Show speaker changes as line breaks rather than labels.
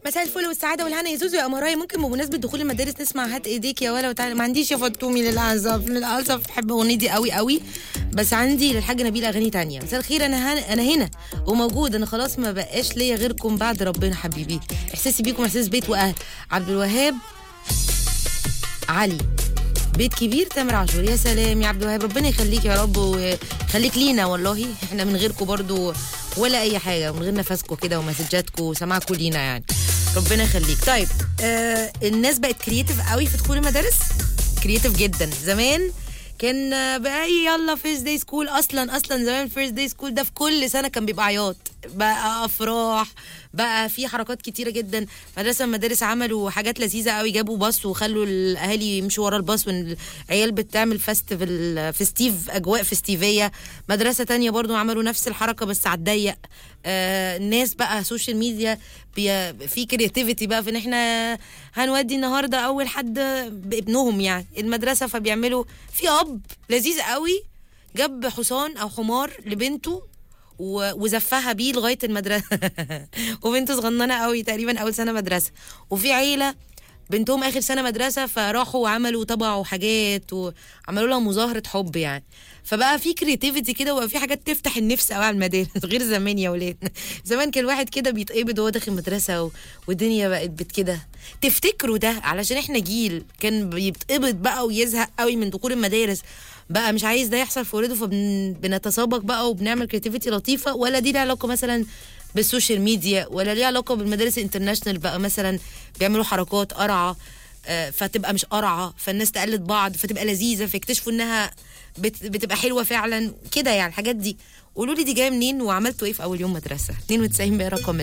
مساء الفل والسعاده والهنا يا زوزو يا امراي ممكن بمناسبه دخول المدارس نسمع هات ايديك يا ولا وتعالى ما عنديش يا فطومي للاسف للاسف بحب اغنية دي قوي قوي بس عندي للحاج نبيل اغاني تانية مساء الخير انا هنا انا هنا وموجود انا خلاص ما بقاش ليا غيركم بعد ربنا حبيبي احساسي بيكم احساس بيت واهل عبد الوهاب علي بيت كبير تامر عاشور يا سلام يا عبد الوهاب ربنا يخليك يا رب ويخليك لينا والله احنا من غيركم برضو ولا اي حاجه من غير نفسكم كده ومسجاتكم وسماعكم لينا يعني ربنا يخليك طيب آه الناس بقت كرييتيف قوي في دخول المدارس كرييتيف جدا زمان كان آه، بقى إيه يلا فيرست داي سكول اصلا اصلا زمان فيرست داي سكول ده في كل سنه كان بيبقى عياط بقى افراح بقى في حركات كتيره جدا مدرسه من المدارس عملوا حاجات لذيذه قوي جابوا باص وخلوا الاهالي يمشوا ورا الباص والعيال بتعمل فيستيفال فيستيف اجواء فيستيفيه مدرسه تانية برضو عملوا نفس الحركه بس على الضيق آه الناس بقى سوشيال ميديا بي في كرياتيفيتي بقى في ان احنا هنودي النهارده اول حد بابنهم يعني المدرسه فبيعملوا في اب لذيذ قوي جاب حصان او حمار لبنته و- وزفها بيه لغايه المدرسه وبنته صغننه قوي تقريبا اول سنه مدرسه وفي عيله بنتهم اخر سنه مدرسه فراحوا وعملوا طبعوا حاجات وعملوا لها مظاهره حب يعني فبقى في كرياتيفيتي كده وبقى في حاجات تفتح النفس قوي على المدارس غير زمان يا ولاد زمان كان الواحد كده بيتقبض وهو داخل مدرسه و... والدنيا بقت بت كده تفتكروا ده علشان احنا جيل كان بيتقبض بقى ويزهق قوي من دخول المدارس بقى مش عايز ده يحصل في ولاده فبنتسابق بقى وبنعمل كرياتيفيتي لطيفه ولا دي لها علاقه مثلا بالسوشيال ميديا ولا ليها علاقه بالمدارس الانترناشونال بقى مثلا بيعملوا حركات قرعه آه، فتبقى مش قرعه فالناس تقلد بعض فتبقى لذيذه فيكتشفوا انها بت- بتبقى حلوه فعلا كده يعني الحاجات دي قولوا لي دي جايه منين وعملتوا ايه في اول يوم مدرسه 92 بقى رقم